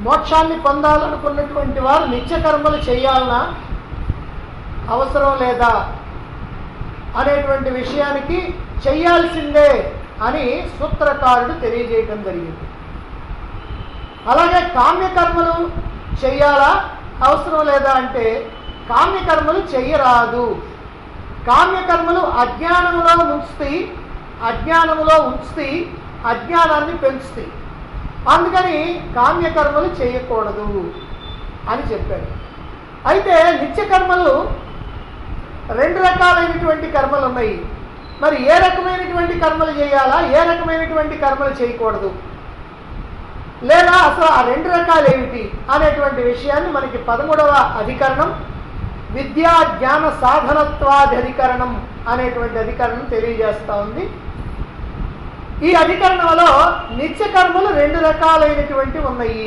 మోక్షాన్ని పొందాలనుకున్నటువంటి వారు నిత్య కర్మలు చేయాలనా అవసరం లేదా అనేటువంటి విషయానికి చెయ్యాల్సిందే అని సూత్రకారుడు తెలియజేయటం జరిగింది అలాగే కామ్యకర్మలు చెయ్యాలా అవసరం లేదా అంటే కామ్యకర్మలు చెయ్యరాదు కామ్యకర్మలు అజ్ఞానములో ఉంచుతాయి అజ్ఞానములో ఉంచుతాయి అజ్ఞానాన్ని పెంచుతాయి అందుకని కామ్యకర్మలు చేయకూడదు అని చెప్పారు అయితే నిత్య కర్మలు రెండు రకాలైనటువంటి కర్మలు ఉన్నాయి మరి ఏ రకమైనటువంటి కర్మలు చేయాలా ఏ రకమైనటువంటి కర్మలు చేయకూడదు లేదా అసలు ఆ రెండు రకాలు ఏమిటి అనేటువంటి విషయాన్ని మనకి పదమూడవ అధికరణం విద్యా జ్ఞాన సాధనత్వాధికరణం అనేటువంటి అధికరణం తెలియజేస్తా ఉంది ఈ అధికరణంలో నిత్య కర్మలు రెండు రకాలైనటువంటి ఉన్నాయి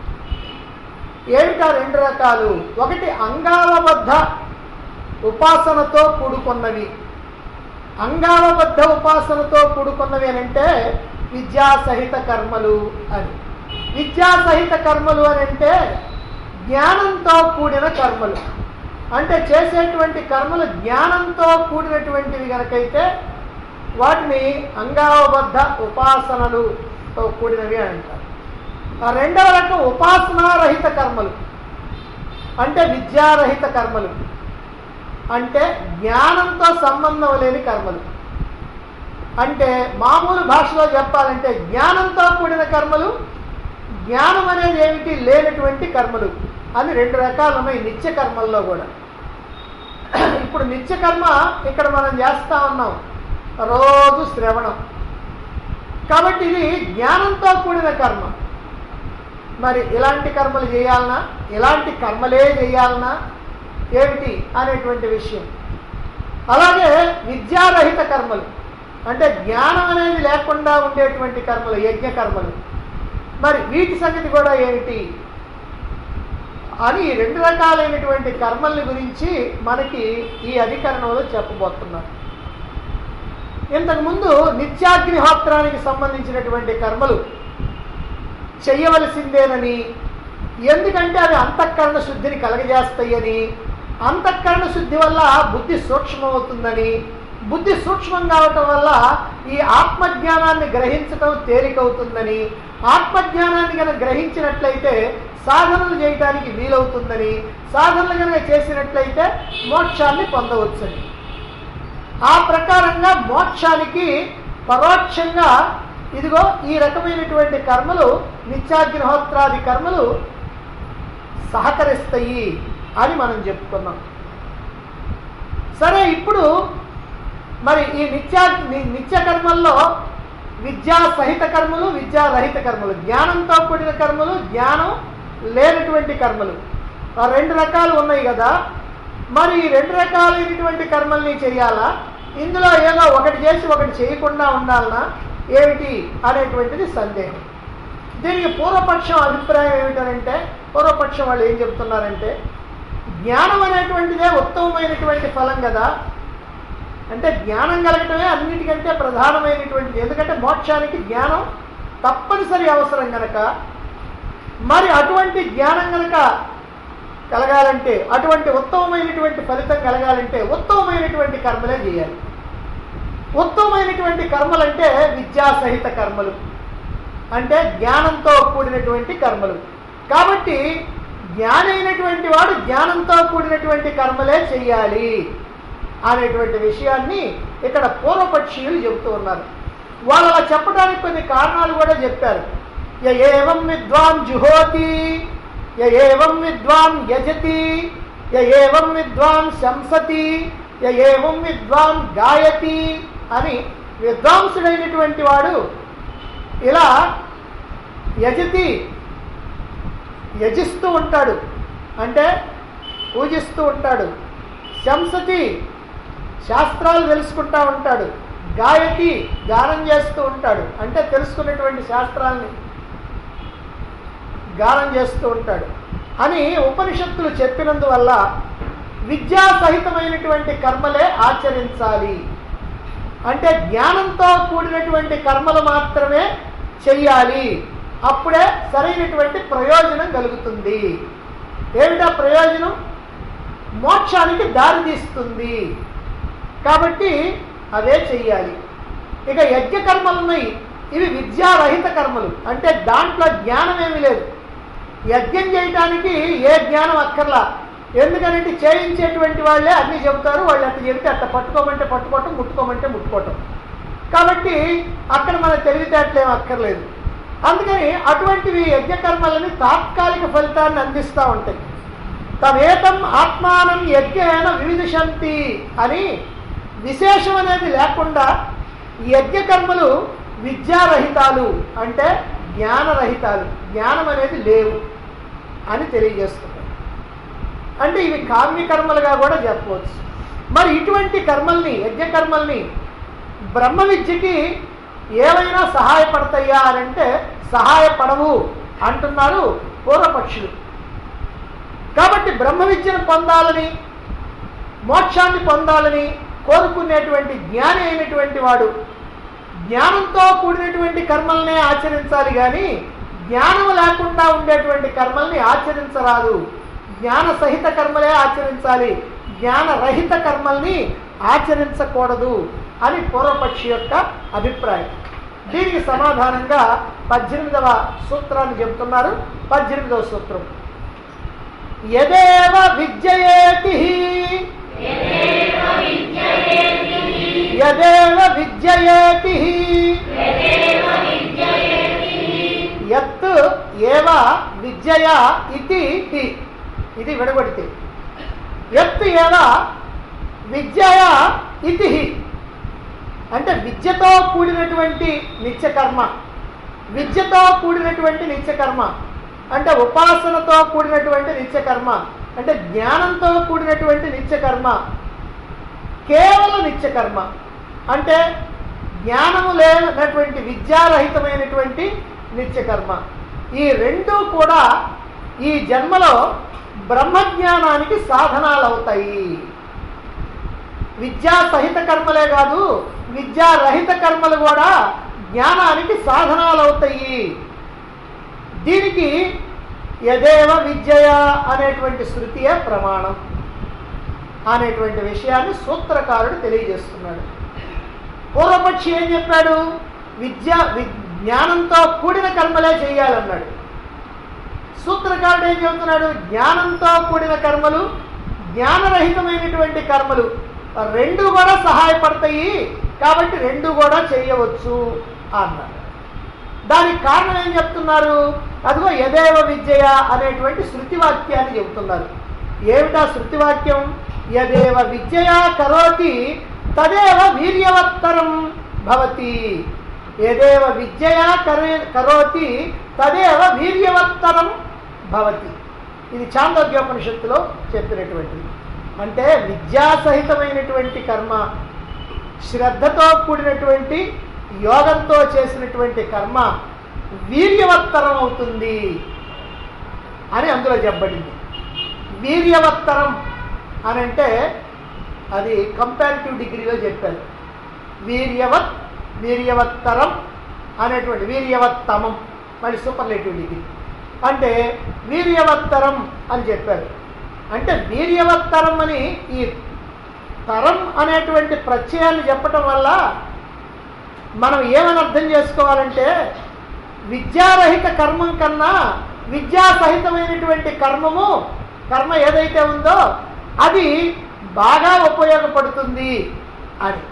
ఏమిటా రెండు రకాలు ఒకటి అంగావబద్ధ ఉపాసనతో కూడుకున్నవి అంగావబద్ధ ఉపాసనతో కూడుకున్నవి అని అంటే విద్యా సహిత కర్మలు అని విద్యా సహిత కర్మలు అని అంటే జ్ఞానంతో కూడిన కర్మలు అంటే చేసేటువంటి కర్మలు జ్ఞానంతో కూడినటువంటివి కనుకైతే వాటిని అంగావబద్ధ ఉపాసనలుతో కూడినవి అని అంటారు ఆ రెండవ రకం ఉపాసనారహిత కర్మలు అంటే విద్యారహిత కర్మలు అంటే జ్ఞానంతో సంబంధం లేని కర్మలు అంటే మామూలు భాషలో చెప్పాలంటే జ్ఞానంతో కూడిన కర్మలు జ్ఞానం అనేది ఏమిటి లేనటువంటి కర్మలు అని రెండు రకాలు ఉన్నాయి నిత్య కర్మల్లో కూడా ఇప్పుడు నిత్య కర్మ ఇక్కడ మనం చేస్తా ఉన్నాం రోజు శ్రవణం కాబట్టి ఇది జ్ఞానంతో కూడిన కర్మ మరి ఇలాంటి కర్మలు చేయాలనా ఇలాంటి కర్మలే చేయాలనా ఏమిటి అనేటువంటి విషయం అలాగే విద్యారహిత కర్మలు అంటే జ్ఞానం అనేది లేకుండా ఉండేటువంటి కర్మలు యజ్ఞ కర్మలు మరి వీటి సంగతి కూడా ఏమిటి అని ఈ రెండు రకాలైనటువంటి కర్మల్ని గురించి మనకి ఈ అధికరణంలో చెప్పబోతున్నారు ఇంతకుముందు నిత్యాగ్నిహోత్రానికి సంబంధించినటువంటి కర్మలు చెయ్యవలసిందేనని ఎందుకంటే అవి అంతఃకరణ శుద్ధిని కలగజేస్తాయని అంతఃకరణ శుద్ధి వల్ల బుద్ధి సూక్ష్మమవుతుందని బుద్ధి సూక్ష్మం కావటం వల్ల ఈ ఆత్మజ్ఞానాన్ని గ్రహించటం తేలికవుతుందని ఆత్మజ్ఞానాన్ని కనుక గ్రహించినట్లయితే సాధనలు చేయటానికి వీలవుతుందని సాధనలు కనుక చేసినట్లయితే మోక్షాన్ని పొందవచ్చని ఆ ప్రకారంగా మోక్షానికి పరోక్షంగా ఇదిగో ఈ రకమైనటువంటి కర్మలు నిత్యాగ్నిహోత్రాది కర్మలు సహకరిస్తాయి అని మనం చెప్పుకున్నాం సరే ఇప్పుడు మరి ఈ నిత్యా ని- నిత్య కర్మల్లో విద్యా సహిత కర్మలు విద్యారహిత కర్మలు జ్ఞానంతో కూడిన కర్మలు జ్ఞానం లేనటువంటి కర్మలు ఆ రెండు రకాలు ఉన్నాయి కదా మరి ఈ రెండు రకాలైనటువంటి కర్మల్ని చేయాలా ఇందులో ఏదో ఒకటి చేసి ఒకటి చేయకుండా ఉండాలనా ఏమిటి అనేటువంటిది సందేహం దీనికి పూర్వపక్షం అభిప్రాయం ఏమిటనంటే పూర్వపక్షం వాళ్ళు ఏం చెప్తున్నారంటే జ్ఞానం అనేటువంటిదే ఉత్తమమైనటువంటి ఫలం కదా అంటే జ్ఞానం కలగటమే అన్నిటికంటే ప్రధానమైనటువంటిది ఎందుకంటే మోక్షానికి జ్ఞానం తప్పనిసరి అవసరం గనక మరి అటువంటి జ్ఞానం గనక కలగాలంటే అటువంటి ఉత్తమమైనటువంటి ఫలితం కలగాలంటే ఉత్తమమైనటువంటి కర్మలే చేయాలి ఉత్తమమైనటువంటి కర్మలు అంటే విద్యా సహిత కర్మలు అంటే జ్ఞానంతో కూడినటువంటి కర్మలు కాబట్టి జ్ఞాని అయినటువంటి వాడు జ్ఞానంతో కూడినటువంటి కర్మలే చెయ్యాలి అనేటువంటి విషయాన్ని ఇక్కడ పూర్వపక్షీయులు చెబుతూ ఉన్నారు వాళ్ళు అలా చెప్పడానికి కొన్ని కారణాలు కూడా చెప్పారు య ఏవం విద్వాన్ జుహోతి య ఏవం విద్వాన్ యజతి య ఏవం విద్వాన్ శంసతి య ఏవం విద్వాన్ గాయతి అని విద్వాంసుడైనటువంటి వాడు ఇలా యజతి యజిస్తూ ఉంటాడు అంటే పూజిస్తూ ఉంటాడు శంసతి శాస్త్రాలు తెలుసుకుంటా ఉంటాడు గాయకి గానం చేస్తూ ఉంటాడు అంటే తెలుసుకున్నటువంటి శాస్త్రాల్ని గానం చేస్తూ ఉంటాడు అని ఉపనిషత్తులు చెప్పినందువల్ల విద్యా సహితమైనటువంటి కర్మలే ఆచరించాలి అంటే జ్ఞానంతో కూడినటువంటి కర్మలు మాత్రమే చెయ్యాలి అప్పుడే సరైనటువంటి ప్రయోజనం కలుగుతుంది ఏమిటా ప్రయోజనం మోక్షానికి దారి తీస్తుంది కాబట్టి అవే చెయ్యాలి ఇక యజ్ఞ కర్మలు ఉన్నాయి ఇవి విద్యారహిత కర్మలు అంటే దాంట్లో జ్ఞానం ఏమీ లేదు యజ్ఞం చేయటానికి ఏ జ్ఞానం అక్కర్లా ఎందుకనంటే చేయించేటువంటి వాళ్ళే అన్ని చెబుతారు వాళ్ళు అట్లా చెబితే అట్లా పట్టుకోమంటే పట్టుకోవటం ముట్టుకోమంటే ముట్టుకోవటం కాబట్టి అక్కడ మన తెలివితేటలేం అక్కర్లేదు అందుకని అటువంటివి యజ్ఞకర్మలని తాత్కాలిక ఫలితాన్ని అందిస్తూ ఉంటాయి తమేతం ఆత్మానం యజ్ఞేన వివిధిషంతి అని విశేషం అనేది లేకుండా యజ్ఞకర్మలు విద్యారహితాలు అంటే జ్ఞానరహితాలు జ్ఞానం అనేది లేవు అని తెలియజేస్తున్నారు అంటే ఇవి కామ్య కర్మలుగా కూడా చెప్పవచ్చు మరి ఇటువంటి కర్మల్ని యజ్ఞ కర్మల్ని బ్రహ్మ విద్యకి ఏమైనా సహాయపడతాయా అని అంటే సహాయపడవు అంటున్నారు పూర్వపక్షులు కాబట్టి బ్రహ్మ విద్యను పొందాలని మోక్షాన్ని పొందాలని కోరుకునేటువంటి జ్ఞాని అయినటువంటి వాడు జ్ఞానంతో కూడినటువంటి కర్మల్నే ఆచరించాలి కానీ జ్ఞానం లేకుండా ఉండేటువంటి కర్మల్ని ఆచరించరాదు జ్ఞాన సహిత కర్మలే ఆచరించాలి జ్ఞానరహిత కర్మల్ని ఆచరించకూడదు అని పూర్వపక్షి యొక్క అభిప్రాయం దీనికి సమాధానంగా పద్దెనిమిదవ సూత్రాన్ని చెబుతున్నారు పద్దెనిమిదవ సూత్రం యదేవ విద్యయేతి యదేవ విద్యయేతి యత్ ఏవ విద్యయ ఇది హి. ఇది విడగొడితే యత్ ఏవ విద్యయ ఇది హి. అంటే విద్యతో కూడినటువంటి నిత్యకర్మ విద్యతో కూడినటువంటి నిత్యకర్మ అంటే ఉపాసనతో కూడినటువంటి నిత్యకర్మ అంటే జ్ఞానంతో కూడినటువంటి నిత్యకర్మ కేవలం నిత్యకర్మ అంటే జ్ఞానము లేనటువంటి విద్యారహితమైనటువంటి నిత్యకర్మ ఈ రెండు కూడా ఈ జన్మలో బ్రహ్మజ్ఞానానికి సాధనాలు అవుతాయి విద్యా సహిత కర్మలే కాదు విద్యారహిత కర్మలు కూడా జ్ఞానానికి సాధనాలు అవుతాయి దీనికి యదేవ విద్యయ అనేటువంటి శృతియే ప్రమాణం అనేటువంటి విషయాన్ని సూత్రకారుడు తెలియజేస్తున్నాడు పూర్వపక్షి ఏం చెప్పాడు విద్య వి- జ్ఞానంతో కూడిన కర్మలే చేయాలన్నాడు సూత్రకారుడు ఏం చెబుతున్నాడు జ్ఞానంతో కూడిన కర్మలు జ్ఞానరహితమైనటువంటి కర్మలు రెండు కూడా సహాయపడతాయి కాబట్టి రెండు కూడా చేయవచ్చు అన్నాడు దానికి కారణం ఏం చెప్తున్నారు అదిగో యదేవ విద్యయ అనేటువంటి శృతి వాక్యాన్ని చెబుతున్నారు ఏమిటా శృతి వాక్యం యదేవ విద్యయా కరోతి తదేవ వీర్యవత్తరం భవతి యదేవ విద్యయా కరే కరోతి తదేవ వీర్యవత్తరం భవతి ఇది చాందోగ్యోపనిషత్తులో చెప్పినటువంటిది అంటే విద్యాసహితమైనటువంటి కర్మ శ్రద్ధతో కూడినటువంటి యోగంతో చేసినటువంటి కర్మ వీర్యవత్తరం అవుతుంది అని అందులో చెప్పబడింది వీర్యవత్తరం అని అంటే అది కంపారిటివ్ డిగ్రీలో చెప్పారు వీర్యవత్ వీర్యవత్తరం అనేటువంటి వీర్యవత్తమం మళ్ళీ సూపర్లేటివ్ డిగ్రీ అంటే వీర్యవత్తరం అని చెప్పారు అంటే వీర్యవత్తరం అని ఈ తరం అనేటువంటి ప్రత్యయాన్ని చెప్పటం వల్ల మనం ఏమని అర్థం చేసుకోవాలంటే విద్యారహిత కర్మం కన్నా విద్యా సహితమైనటువంటి కర్మము కర్మ ఏదైతే ఉందో అది బాగా ఉపయోగపడుతుంది అని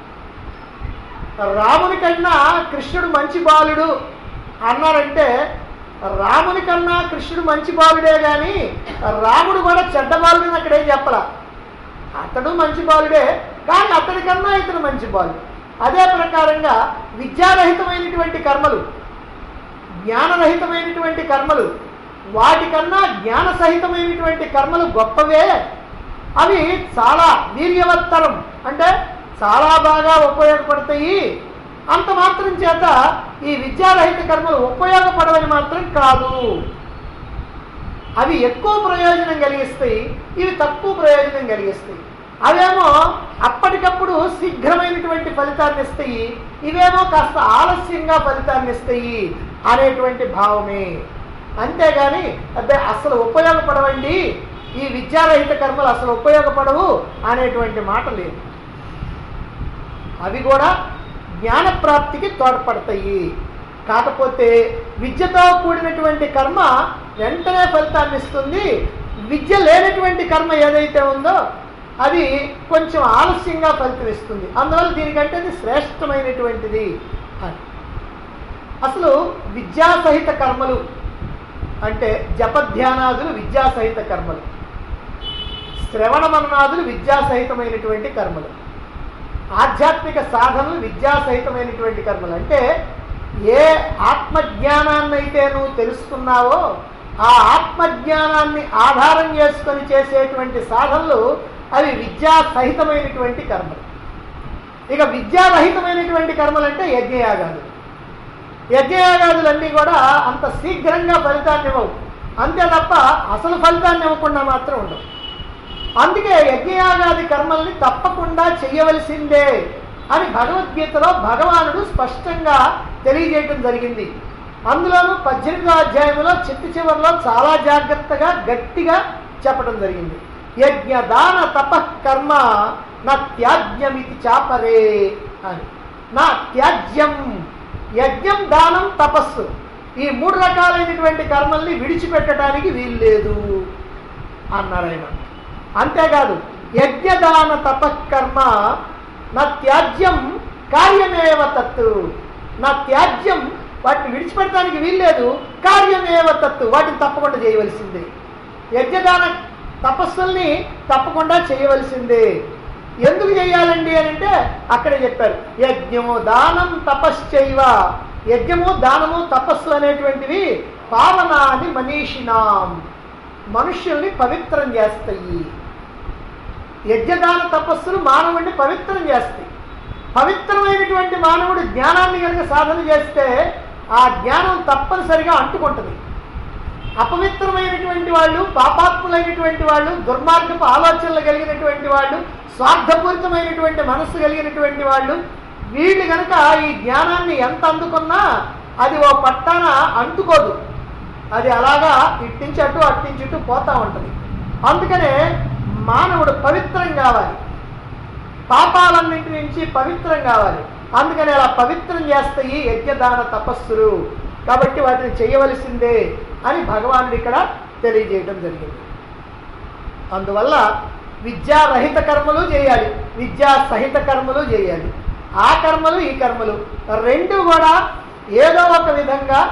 రాముని కన్నా కృష్ణుడు మంచి బాలుడు అన్నారంటే రాముని కన్నా కృష్ణుడు మంచి బాలుడే కానీ రాముడు కూడా చెడ్డ బాలుడని అక్కడేం చెప్పలా అతడు మంచి బాలుడే కానీ అతడి కన్నా ఇతను మంచి బాలుడు అదే ప్రకారంగా విద్యారహితమైనటువంటి కర్మలు జ్ఞానరహితమైనటువంటి కర్మలు వాటికన్నా జ్ఞాన సహితమైనటువంటి కర్మలు గొప్పవే అవి చాలా వీర్యవత్తరం అంటే చాలా బాగా ఉపయోగపడతాయి అంత మాత్రం చేత ఈ విద్యారహిత కర్మలు ఉపయోగపడవని మాత్రం కాదు అవి ఎక్కువ ప్రయోజనం కలిగిస్తాయి ఇవి తక్కువ ప్రయోజనం కలిగిస్తాయి అవేమో అప్పటికప్పుడు శీఘ్రమైనటువంటి ఫలితాన్ని ఇస్తాయి ఇవేమో కాస్త ఆలస్యంగా ఫలితాన్ని ఇస్తాయి అనేటువంటి భావమే అంతేగాని అబ్బే అసలు ఉపయోగపడవండి ఈ విద్యారహిత కర్మలు అసలు ఉపయోగపడవు అనేటువంటి మాట లేదు అవి కూడా జ్ఞానప్రాప్తికి తోడ్పడతాయి కాకపోతే విద్యతో కూడినటువంటి కర్మ వెంటనే ఫలితాన్ని ఇస్తుంది విద్య లేనటువంటి కర్మ ఏదైతే ఉందో అది కొంచెం ఆలస్యంగా ఫలితం ఇస్తుంది అందువల్ల దీనికంటే అది శ్రేష్టమైనటువంటిది అని అసలు విద్యాసహిత కర్మలు అంటే జపధ్యానాదులు విద్యాసహిత కర్మలు శ్రవణ మననాదులు విద్యాసహితమైనటువంటి కర్మలు ఆధ్యాత్మిక సాధనలు విద్యాసహితమైనటువంటి కర్మలు అంటే ఏ ఆత్మజ్ఞానాన్ని అయితే నువ్వు తెలుసుకున్నావో ఆ ఆత్మజ్ఞానాన్ని ఆధారం చేసుకొని చేసేటువంటి సాధనలు అవి విద్యాసహితమైనటువంటి కర్మలు ఇక విద్యారహితమైనటువంటి కర్మలు అంటే యజ్ఞయాగాలు యజ్ఞయాగాదులన్నీ కూడా అంత శీఘ్రంగా ఫలితాన్ని ఇవ్వవు అంతే తప్ప అసలు ఫలితాన్ని ఇవ్వకుండా మాత్రం ఉండవు అందుకే యజ్ఞయాగాది కర్మల్ని తప్పకుండా చెయ్యవలసిందే అని భగవద్గీతలో భగవానుడు స్పష్టంగా తెలియజేయటం జరిగింది అందులోనూ పద్దెనిమిదో అధ్యాయంలో చిట్టు చివరిలో చాలా జాగ్రత్తగా గట్టిగా చెప్పడం జరిగింది యజ్ఞ దాన తపఃకర్మ నా త్యాజ్యమితి చాపరే అని నా త్యాజ్యం యజ్ఞం దానం తపస్సు ఈ మూడు రకాలైనటువంటి కర్మల్ని విడిచిపెట్టడానికి వీల్లేదు అన్నారు ఆయన అంతేకాదు యజ్ఞదాన తపకర్మ నా త్యాజ్యం కార్యమేవ తత్తు నా త్యాజ్యం వాటిని విడిచిపెట్టడానికి వీల్లేదు కార్యమేవ తత్తు వాటిని తప్పకుండా చేయవలసిందే యజ్ఞదాన తపస్సుల్ని తప్పకుండా చేయవలసిందే ఎందుకు చేయాలండి అని అంటే అక్కడ చెప్పారు యజ్ఞము దానం తపశ్చైవ యజ్ఞము దానము తపస్సు అనేటువంటివి పావనాది మనీషినాం మనుష్యుల్ని పవిత్రం చేస్తాయి యజ్ఞదాన తపస్సులు మానవుడిని పవిత్రం చేస్తాయి పవిత్రమైనటువంటి మానవుడు జ్ఞానాన్ని కనుక సాధన చేస్తే ఆ జ్ఞానం తప్పనిసరిగా అంటుకుంటుంది అపవిత్రమైనటువంటి వాళ్ళు పాపాత్ములైనటువంటి వాళ్ళు దుర్మార్గపు ఆలోచనలు కలిగినటువంటి వాళ్ళు స్వార్థపూరితమైనటువంటి మనస్సు కలిగినటువంటి వాళ్ళు వీళ్ళు కనుక ఈ జ్ఞానాన్ని ఎంత అందుకున్నా అది ఓ పట్టాన అంటుకోదు అది అలాగా ఇట్టించి అటు అట్టించి ఇటు పోతా ఉంటుంది అందుకనే మానవుడు పవిత్రం కావాలి పాపాలన్నింటి నుంచి పవిత్రం కావాలి అందుకని అలా పవిత్రం చేస్తాయి యజ్ఞదాన తపస్సులు కాబట్టి వాటిని చేయవలసిందే అని భగవానుడు ఇక్కడ తెలియజేయడం జరిగింది అందువల్ల విద్యారహిత కర్మలు చేయాలి విద్యా సహిత కర్మలు చేయాలి ఆ కర్మలు ఈ కర్మలు రెండు కూడా ఏదో ఒక విధంగా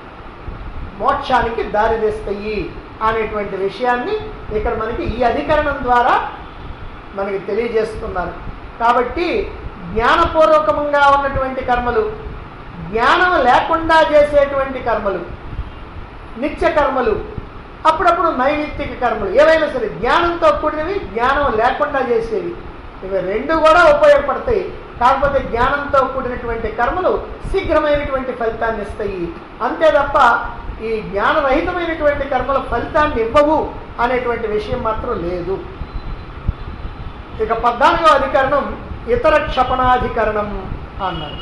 మోక్షానికి దారితీస్తాయి అనేటువంటి విషయాన్ని ఇక్కడ మనకి ఈ అధికరణం ద్వారా మనకి తెలియజేస్తున్నారు కాబట్టి జ్ఞానపూర్వకంగా ఉన్నటువంటి కర్మలు జ్ఞానం లేకుండా చేసేటువంటి కర్మలు నిత్య కర్మలు అప్పుడప్పుడు నైమిత్తిక కర్మలు ఏవైనా సరే జ్ఞానంతో కూడినవి జ్ఞానం లేకుండా చేసేవి ఇవి రెండు కూడా ఉపయోగపడతాయి కాకపోతే జ్ఞానంతో కూడినటువంటి కర్మలు శీఘ్రమైనటువంటి ఫలితాన్ని ఇస్తాయి అంతే తప్ప ఈ జ్ఞానరహితమైనటువంటి కర్మల ఫలితాన్ని ఇవ్వవు అనేటువంటి విషయం మాత్రం లేదు ఇక పద్నాలుగో అధికరణం ఇతర క్షపణాధికరణం అన్నారు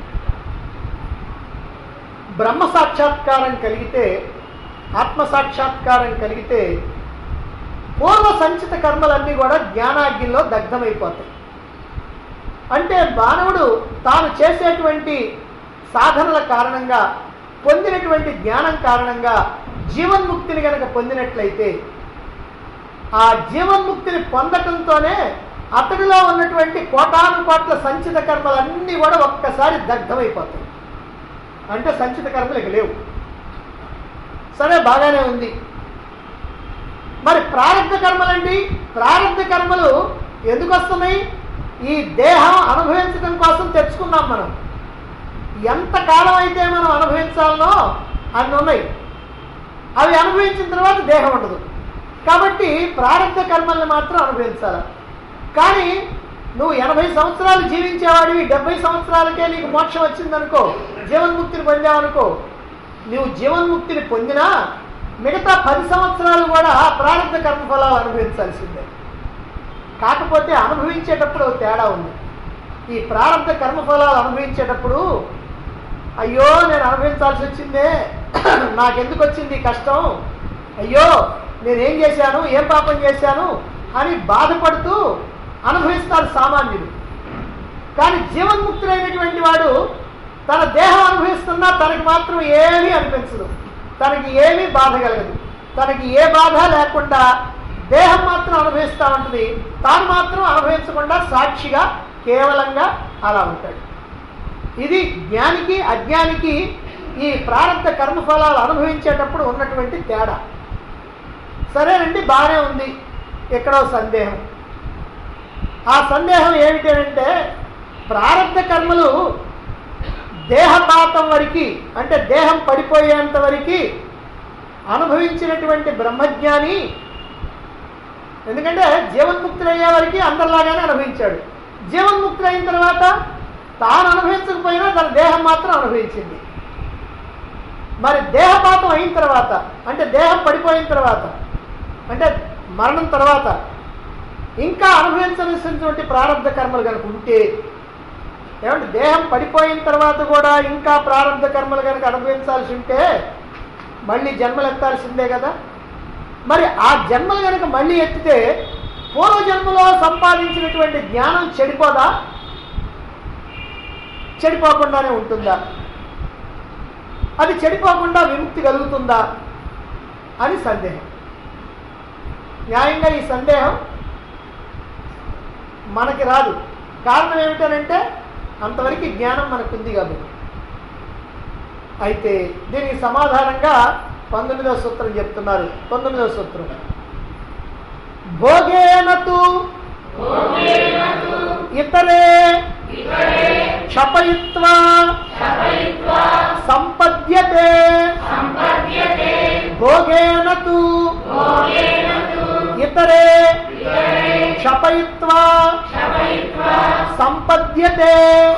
బ్రహ్మ సాక్షాత్కారం కలిగితే ఆత్మ సాక్షాత్కారం కలిగితే పూర్వ సంచిత కర్మలన్నీ కూడా జ్ఞానాగ్నిలో దగ్ధమైపోతాయి అంటే మానవుడు తాను చేసేటువంటి సాధనల కారణంగా పొందినటువంటి జ్ఞానం కారణంగా జీవన్ముక్తిని గనక పొందినట్లయితే ఆ జీవన్ముక్తిని పొందటంతోనే అతడిలో ఉన్నటువంటి కోటాను కోట్ల సంచిత కర్మలన్నీ కూడా ఒక్కసారి దగ్ధమైపోతాయి అంటే సంచిత కర్మలు ఇక లేవు సరే బాగానే ఉంది మరి ప్రారంభ కర్మలండి ప్రారంభ కర్మలు ఎందుకు వస్తున్నాయి ఈ దేహం అనుభవించడం కోసం తెచ్చుకున్నాం మనం ఎంత కాలం అయితే మనం అనుభవించాలనో అన్ని ఉన్నాయి అవి అనుభవించిన తర్వాత దేహం ఉండదు కాబట్టి ప్రారంభ కర్మల్ని మాత్రం అనుభవించాలి కానీ నువ్వు ఎనభై సంవత్సరాలు జీవించేవాడివి డెబ్బై సంవత్సరాలకే నీకు మోక్షం వచ్చిందనుకో జీవన్ముక్తిని పొందావనుకో నువ్వు జీవన్ముక్తిని పొందినా మిగతా పది సంవత్సరాలు కూడా ప్రారంభ కర్మఫలాలు అనుభవించాల్సిందే కాకపోతే అనుభవించేటప్పుడు ఒక తేడా ఉంది ఈ ప్రారంభ కర్మఫలాలు అనుభవించేటప్పుడు అయ్యో నేను అనుభవించాల్సి వచ్చిందే నాకెందుకు వచ్చింది ఈ కష్టం అయ్యో నేనేం చేశాను ఏం పాపం చేశాను అని బాధపడుతూ అనుభవిస్తారు సామాన్యుడు కానీ జీవన్ముక్తుడైనటువంటి వాడు తన దేహం అనుభవిస్తున్నా తనకి మాత్రం ఏమీ అనిపించదు తనకి ఏమీ బాధ కలగదు తనకి ఏ బాధ లేకుండా దేహం మాత్రం అనుభవిస్తూ ఉంటుంది తాను మాత్రం అనుభవించకుండా సాక్షిగా కేవలంగా అలా ఉంటాడు ఇది జ్ఞానికి అజ్ఞానికి ఈ ప్రారంభ కర్మఫలాలు అనుభవించేటప్పుడు ఉన్నటువంటి తేడా సరేనండి బాగానే ఉంది ఎక్కడో సందేహం ఆ సందేహం ఏమిటంటే ప్రారంభ కర్మలు దేహపాతం వరకు అంటే దేహం పడిపోయేంత వరకు అనుభవించినటువంటి బ్రహ్మజ్ఞాని ఎందుకంటే జీవన్ముక్తులయ్యే వరకు అందరిలాగానే అనుభవించాడు జీవన్ముక్తులైన తర్వాత తాను అనుభవించకపోయినా తన దేహం మాత్రం అనుభవించింది మరి దేహపాతం అయిన తర్వాత అంటే దేహం పడిపోయిన తర్వాత అంటే మరణం తర్వాత ఇంకా అనుభవించవలసినటువంటి ప్రారంభ కర్మలు కనుక ఉంటే ఏమంటే దేహం పడిపోయిన తర్వాత కూడా ఇంకా ప్రారంభ కర్మలు కనుక అనుభవించాల్సి ఉంటే మళ్ళీ జన్మలు ఎత్తాల్సిందే కదా మరి ఆ జన్మలు కనుక మళ్ళీ ఎత్తితే పూర్వజన్మలో సంపాదించినటువంటి జ్ఞానం చెడిపోదా చెడిపోకుండానే ఉంటుందా అది చెడిపోకుండా విముక్తి కలుగుతుందా అని సందేహం న్యాయంగా ఈ సందేహం మనకి రాదు కారణం ఏమిటనంటే అంతవరకు జ్ఞానం మనకుంది కాబట్టి అయితే దీనికి సమాధానంగా పంతొమ్మిదవ సూత్రం చెప్తున్నారు పంతొమ్మిదవ సూత్రం భోగేనతు ఇతరే క్షపయిత్వా సంపద్యతే భోగేనతు ఇతరే క్షపయిత్వా సంపద్యతే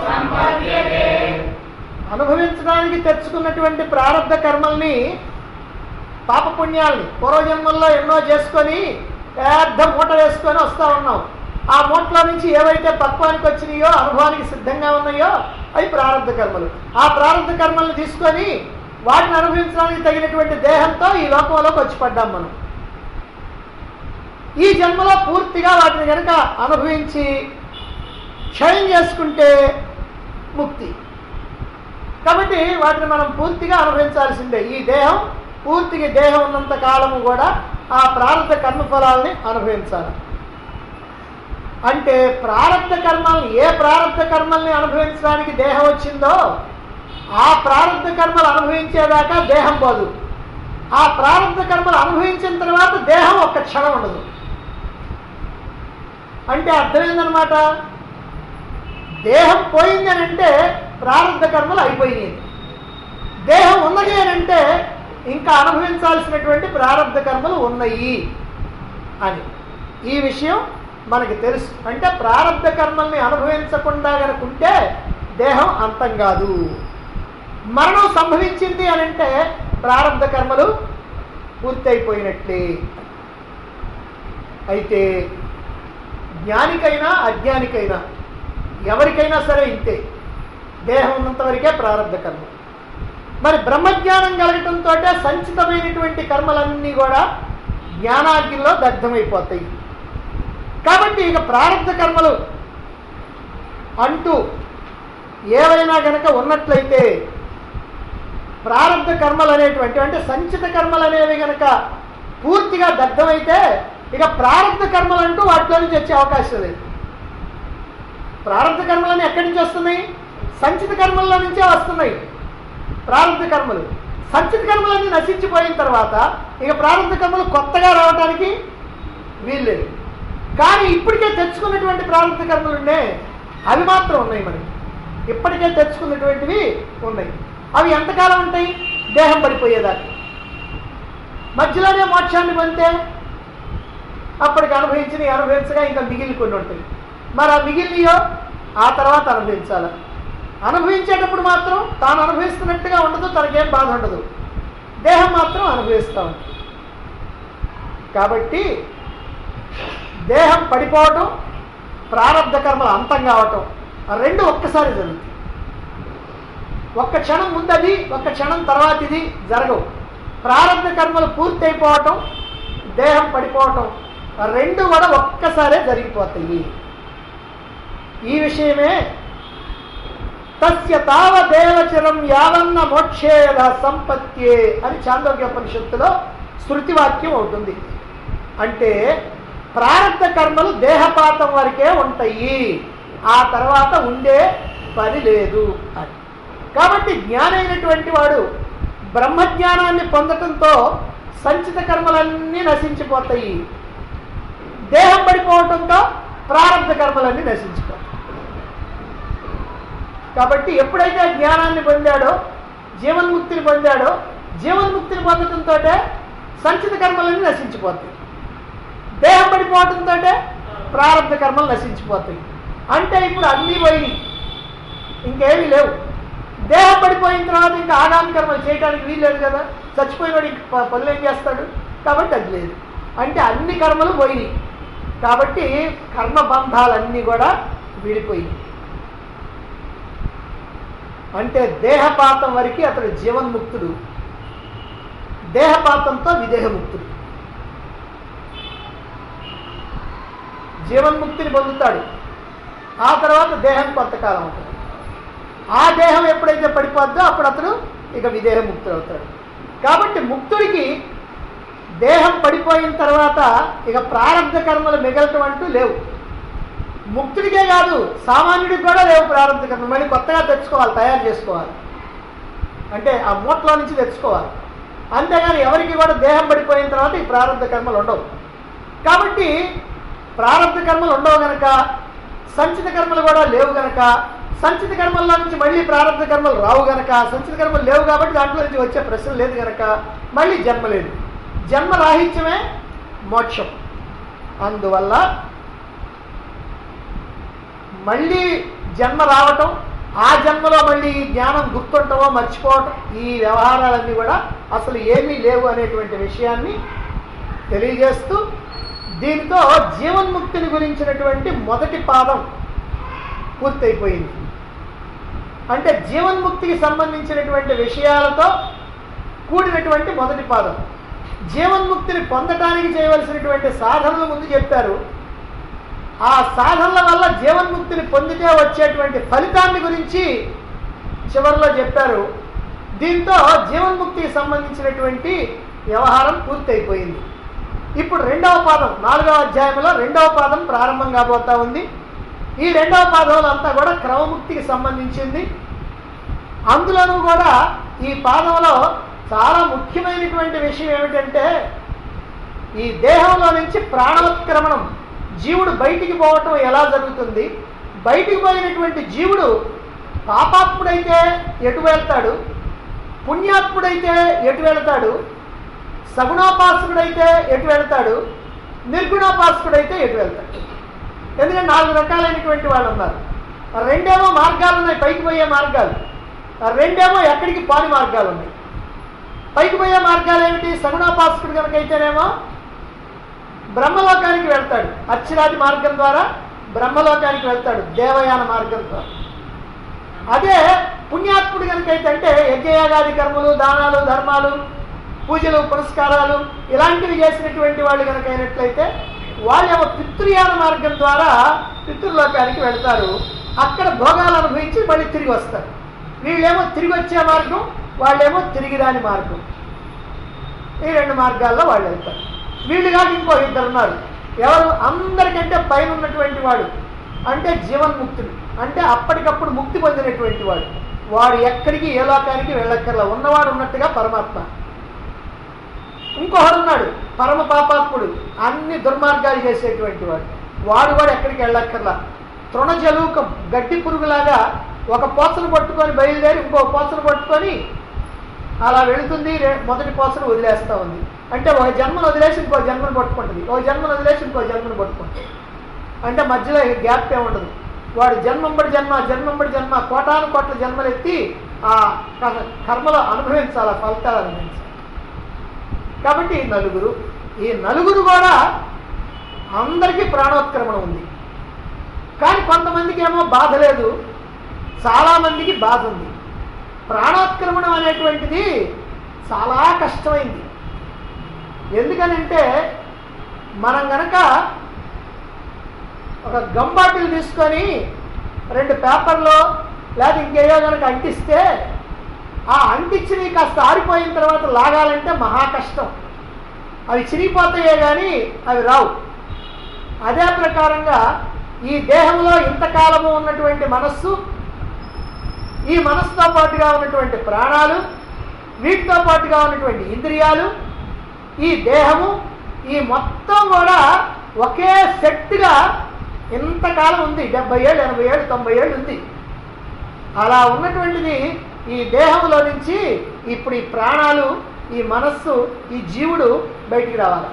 అనుభవించడానికి తెచ్చుకున్నటువంటి ప్రారంభ కర్మల్ని పాపపుణ్యాల్ని పూర్వజన్మల్లో ఎన్నో చేసుకొని పెద్ద మూట వేసుకొని వస్తూ ఉన్నాం ఆ మూటలో నుంచి ఏవైతే పక్వానికి వచ్చినాయో అనుభవానికి సిద్ధంగా ఉన్నాయో అవి ప్రారంభ కర్మలు ఆ ప్రారంభ కర్మల్ని తీసుకొని వాటిని అనుభవించడానికి తగినటువంటి దేహంతో ఈ లోకంలోకి వచ్చి పడ్డాం మనం ఈ జన్మలో పూర్తిగా వాటిని కనుక అనుభవించి క్షయం చేసుకుంటే ముక్తి కాబట్టి వాటిని మనం పూర్తిగా అనుభవించాల్సిందే ఈ దేహం పూర్తిగా దేహం ఉన్నంత కాలము కూడా ఆ ప్రారంభ కర్మఫలాల్ని అనుభవించాలి అంటే ప్రారంభ కర్మల్ని ఏ ప్రారంభ కర్మల్ని అనుభవించడానికి దేహం వచ్చిందో ఆ ప్రారంభ కర్మలు అనుభవించేదాకా దేహం పోదు ఆ ప్రారంభ కర్మలు అనుభవించిన తర్వాత దేహం ఒక్క క్షణం ఉండదు అంటే అర్థమైందనమాట దేహం పోయింది అని అంటే ప్రారంభ కర్మలు అయిపోయినాయి దేహం ఉన్నది అని అంటే ఇంకా అనుభవించాల్సినటువంటి ప్రారంభ కర్మలు ఉన్నాయి అని ఈ విషయం మనకి తెలుసు అంటే ప్రారంభ కర్మల్ని అనుభవించకుండా కనుకుంటే దేహం అంతం కాదు మరణం సంభవించింది అని అంటే ప్రారంభ కర్మలు పూర్తయిపోయినట్లే అయితే జ్ఞానికైనా అజ్ఞానికైనా ఎవరికైనా సరే ఇంతే దేహం ఉన్నంత వరకే ప్రారంభ కర్మ మరి బ్రహ్మజ్ఞానం కలగటంతో సంచితమైనటువంటి కర్మలన్నీ కూడా జ్ఞానాగ్నిలో దగ్ధమైపోతాయి కాబట్టి ఇక ప్రారంభ కర్మలు అంటూ ఏవైనా గనక ఉన్నట్లయితే ప్రారంభ కర్మలు అనేటువంటి అంటే సంచిత కర్మలు అనేవి గనక పూర్తిగా దగ్ధమైతే ఇక ప్రారంభ కర్మలు అంటూ వాటిలో నుంచి వచ్చే అవకాశం లేదు ప్రారంభ కర్మలని ఎక్కడి నుంచి వస్తున్నాయి సంచిత కర్మల్లో నుంచే వస్తున్నాయి ప్రారంభ కర్మలు సంచిత కర్మలన్నీ నశించిపోయిన తర్వాత ఇక ప్రారంభ కర్మలు కొత్తగా రావడానికి వీల్లేదు కానీ ఇప్పటికే తెచ్చుకున్నటువంటి ప్రారంభ కర్మలు ఉన్నాయి అవి మాత్రం ఉన్నాయి మనకి ఇప్పటికే తెచ్చుకున్నటువంటివి ఉన్నాయి అవి ఎంతకాలం ఉంటాయి దేహం పడిపోయేదాకా మధ్యలోనే మోక్షాన్ని పొందితే అప్పటికి అనుభవించిన అనుభవించగా ఇంకా మిగిలి కొన్ని ఉంటాయి మరి ఆ మిగిలినయో ఆ తర్వాత అనుభవించాలి అనుభవించేటప్పుడు మాత్రం తాను అనుభవిస్తున్నట్టుగా ఉండదు తనకేం బాధ ఉండదు దేహం మాత్రం అనుభవిస్తూ ఉంటుంది కాబట్టి దేహం పడిపోవటం ప్రారంభ కర్మలు అంతం కావటం ఆ రెండు ఒక్కసారి జరుగుతుంది ఒక్క క్షణం ముందది ఒక్క క్షణం తర్వాత ఇది జరగవు ప్రారంభ కర్మలు పూర్తయిపోవటం దేహం పడిపోవటం ఆ రెండు కూడా ఒక్కసారే జరిగిపోతాయి ఈ విషయమే తస్య తావదేవచరం యావన్న మోక్షేద సంపత్యే అని చాందోగ్యోపనిషత్తులో శృతి వాక్యం అవుతుంది అంటే ప్రారంభ కర్మలు దేహపాతం వరకే ఉంటాయి ఆ తర్వాత ఉండే పని లేదు అని కాబట్టి జ్ఞానైనటువంటి వాడు బ్రహ్మజ్ఞానాన్ని పొందటంతో సంచిత కర్మలన్నీ నశించిపోతాయి దేహం పడిపోవటంతో ప్రారంభ కర్మలన్నీ నశించిపోతాయి కాబట్టి ఎప్పుడైతే జ్ఞానాన్ని పొందాడో జీవన్ముక్తిని పొందాడో జీవన్ముక్తిని పొందటంతో సంచిత కర్మలన్నీ నశించిపోతాయి దేహం పడిపోవటంతో ప్రారంభ కర్మలు నశించిపోతాయి అంటే ఇప్పుడు అన్నీ పోయి ఇంకేమీ లేవు దేహం పడిపోయిన తర్వాత ఇంకా ఆగామి కర్మలు చేయడానికి వీల్లేదు కదా చచ్చిపోయినాడు ఇంక ప- పనులు ఏం చేస్తాడు కాబట్టి అది లేదు అంటే అన్ని కర్మలు పోయినాయి కాబట్టి కర్మ బంధాలన్నీ కూడా విడిపోయినాయి అంటే దేహపాతం వరకు అతడు జీవన్ముక్తుడు దేహపాతంతో విదేహముక్తుడు జీవన్ముక్తిని పొందుతాడు ఆ తర్వాత దేహం కొంతకాలం ఉంటుంది ఆ దేహం ఎప్పుడైతే పడిపోద్దో అప్పుడు అతడు ఇక విదేహ ముక్తుడు అవుతాడు కాబట్టి ముక్తుడికి దేహం పడిపోయిన తర్వాత ఇక ప్రారంభ కర్మలు మిగలటం అంటూ లేవు ముక్తుడికే కాదు సామాన్యుడికి కూడా లేవు ప్రారంభ కర్మలు మళ్ళీ కొత్తగా తెచ్చుకోవాలి తయారు చేసుకోవాలి అంటే ఆ మూటలో నుంచి తెచ్చుకోవాలి అంతేగాని ఎవరికి కూడా దేహం పడిపోయిన తర్వాత ఈ ప్రారంభ కర్మలు ఉండవు కాబట్టి ప్రారంభ కర్మలు ఉండవు గనక సంచిత కర్మలు కూడా లేవు గనక సంచిత కర్మల్లో నుంచి మళ్ళీ ప్రారంభ కర్మలు రావు గనక సంచిత కర్మలు లేవు కాబట్టి దాంట్లో నుంచి వచ్చే ప్రశ్న లేదు గనక మళ్ళీ జన్మ లేదు జన్మ రాహిత్యమే మోక్షం అందువల్ల మళ్ళీ జన్మ రావటం ఆ జన్మలో మళ్ళీ ఈ జ్ఞానం గుర్తుంటవో మర్చిపోవటం ఈ వ్యవహారాలన్నీ కూడా అసలు ఏమీ లేవు అనేటువంటి విషయాన్ని తెలియజేస్తూ దీంతో జీవన్ముక్తిని గురించినటువంటి మొదటి పాదం పూర్తయిపోయింది అంటే జీవన్ముక్తికి సంబంధించినటువంటి విషయాలతో కూడినటువంటి మొదటి పాదం జీవన్ముక్తిని పొందటానికి చేయవలసినటువంటి సాధనలు ముందు చెప్పారు ఆ సాధనల వల్ల జీవన్ముక్తిని పొందితే వచ్చేటువంటి ఫలితాన్ని గురించి చివరిలో చెప్పారు దీంతో జీవన్ముక్తికి సంబంధించినటువంటి వ్యవహారం పూర్తయిపోయింది ఇప్పుడు రెండవ పాదం నాలుగవ అధ్యాయంలో రెండవ పాదం ప్రారంభం కాబోతా ఉంది ఈ రెండవ పాదంలో అంతా కూడా క్రమముక్తికి సంబంధించింది అందులోనూ కూడా ఈ పాదంలో చాలా ముఖ్యమైనటువంటి విషయం ఏమిటంటే ఈ దేహంలో నుంచి ప్రాణోత్క్రమణం జీవుడు బయటికి పోవటం ఎలా జరుగుతుంది బయటికి పోయినటువంటి జీవుడు పాపాత్ముడైతే ఎటు వెళ్తాడు పుణ్యాత్ముడైతే ఎటు వెళ్తాడు సగుణోపాసకుడైతే ఎటు వెళ్తాడు నిర్గుణోపాసకుడైతే ఎటు వెళ్తాడు ఎందుకంటే నాలుగు రకాలైనటువంటి వాళ్ళు ఉన్నారు ఆ రెండేమో మార్గాలు ఉన్నాయి పైకి పోయే మార్గాలు ఆ రెండేమో ఎక్కడికి పాని మార్గాలు ఉన్నాయి పైకి పోయే మార్గాలు ఏమిటి సగుణోపాసకుడు కనుక అయితేనేమో బ్రహ్మలోకానికి వెళ్తాడు అక్షరాది మార్గం ద్వారా బ్రహ్మలోకానికి వెళ్తాడు దేవయాన మార్గం ద్వారా అదే పుణ్యాత్ముడు కనుక అయితే అంటే యజ్ఞయాగాది కర్మలు దానాలు ధర్మాలు పూజలు పురస్కారాలు ఇలాంటివి చేసినటువంటి వాళ్ళు కనుక అయినట్లయితే వాళ్ళేమో పితృయాన మార్గం ద్వారా పితృలోకానికి వెళ్తారు అక్కడ భోగాలు అనుభవించి మళ్ళీ తిరిగి వస్తారు వీళ్ళేమో తిరిగి వచ్చే మార్గం వాళ్ళేమో తిరిగి రాని మార్గం ఈ రెండు మార్గాల్లో వాళ్ళు వెళ్తారు వీళ్ళు కాక ఇంకో ఇద్దరు ఉన్నారు ఎవరు అందరికంటే పైన ఉన్నటువంటి వాడు అంటే జీవన్ముక్తుడు అంటే అప్పటికప్పుడు ముక్తి పొందినటువంటి వాడు వాడు ఎక్కడికి ఏ లోకానికి వెళ్ళక్కర్లా ఉన్నవాడు ఉన్నట్టుగా పరమాత్మ ఇంకొకడు ఉన్నాడు పరమ పాపాత్ముడు అన్ని దుర్మార్గాలు చేసేటువంటి వాడు వాడు కూడా ఎక్కడికి వెళ్ళక్కర్లా తృణజలూకం గడ్డి పురుగులాగా ఒక పోచను పట్టుకొని బయలుదేరి ఇంకో పోచను పట్టుకొని అలా వెళుతుంది రే- మొదటి పోసను వదిలేస్తూ ఉంది అంటే ఒక జన్మను వదిలేసి ఇంకో జన్మను పట్టుకుంటుంది ఒక జన్మను వదిలేసి ఇంకో జన్మను పట్టుకుంటుంది అంటే మధ్యలో ఇక గ్యాప్ ఏముండదు వాడు జన్మంబడి జన్మ జన్మంబడి జన్మ కోటాను కోట్ల జన్మలు ఎత్తి ఆ కర్మ- కర్మలో అనుభవించాలి ఆ ఫలితాలు అనుభవించాలి కాబట్టి ఈ నలుగురు ఈ నలుగురు కూడా అందరికీ ప్రాణోత్క్రమణ ఉంది కానీ కొంతమందికి ఏమో బాధ లేదు చాలామందికి బాధ ఉంది ప్రాణోత్క్రమణం అనేటువంటిది చాలా కష్టమైంది ఎందుకనంటే మనం గనక ఒక గమ్ బాటిల్ తీసుకొని రెండు పేపర్లో లేదా ఇంకేయో కనుక అంటిస్తే ఆ అంటించినవి కాస్త ఆరిపోయిన తర్వాత లాగాలంటే మహా కష్టం అవి చిరిగిపోతాయే కానీ అవి రావు అదే ప్రకారంగా ఈ దేహంలో ఇంతకాలము ఉన్నటువంటి మనస్సు ఈ మనస్సుతో పాటుగా ఉన్నటువంటి ప్రాణాలు వీటితో పాటుగా ఉన్నటువంటి ఇంద్రియాలు ఈ దేహము ఈ మొత్తం కూడా ఒకే సెట్గా ఇంతకాలం ఉంది డెబ్బై ఏళ్ళు ఎనభై ఏళ్ళు తొంభై ఏళ్ళు ఉంది అలా ఉన్నటువంటిది ఈ దేహంలో నుంచి ఇప్పుడు ఈ ప్రాణాలు ఈ మనస్సు ఈ జీవుడు బయటికి రావాలి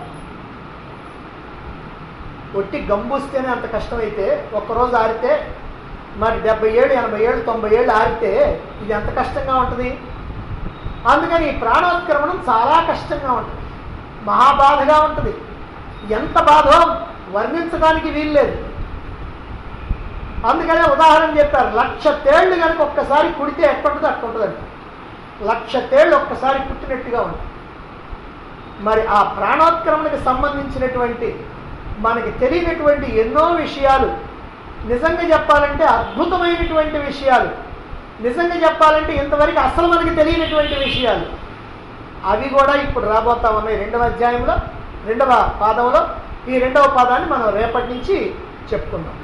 ఒట్టి గంబూస్తేనే అంత కష్టమైతే ఒక్కరోజు ఆరితే మరి డెబ్బై ఏళ్ళు ఎనభై ఏళ్ళు తొంభై ఏళ్ళు ఆరితే ఇది ఎంత కష్టంగా ఉంటుంది అందుకని ఈ ప్రాణోత్క్రమణం చాలా కష్టంగా ఉంటుంది మహాబాధగా ఉంటుంది ఎంత బాధో వర్ణించడానికి వీల్లేదు అందుకనే ఉదాహరణ చెప్పారు లక్ష తేళ్లు కనుక ఒక్కసారి కుడితే ఎట్టుంటుందో అట్టుంటుందంట లక్ష తేళ్లు ఒక్కసారి పుట్టినట్టుగా ఉంది మరి ఆ ప్రాణోత్క్రమణకి సంబంధించినటువంటి మనకి తెలియనటువంటి ఎన్నో విషయాలు నిజంగా చెప్పాలంటే అద్భుతమైనటువంటి విషయాలు నిజంగా చెప్పాలంటే ఇంతవరకు అసలు మనకి తెలియనటువంటి విషయాలు అవి కూడా ఇప్పుడు రాబోతా ఉన్నాయి రెండవ అధ్యాయంలో రెండవ పాదంలో ఈ రెండవ పాదాన్ని మనం రేపటి నుంచి చెప్పుకుందాం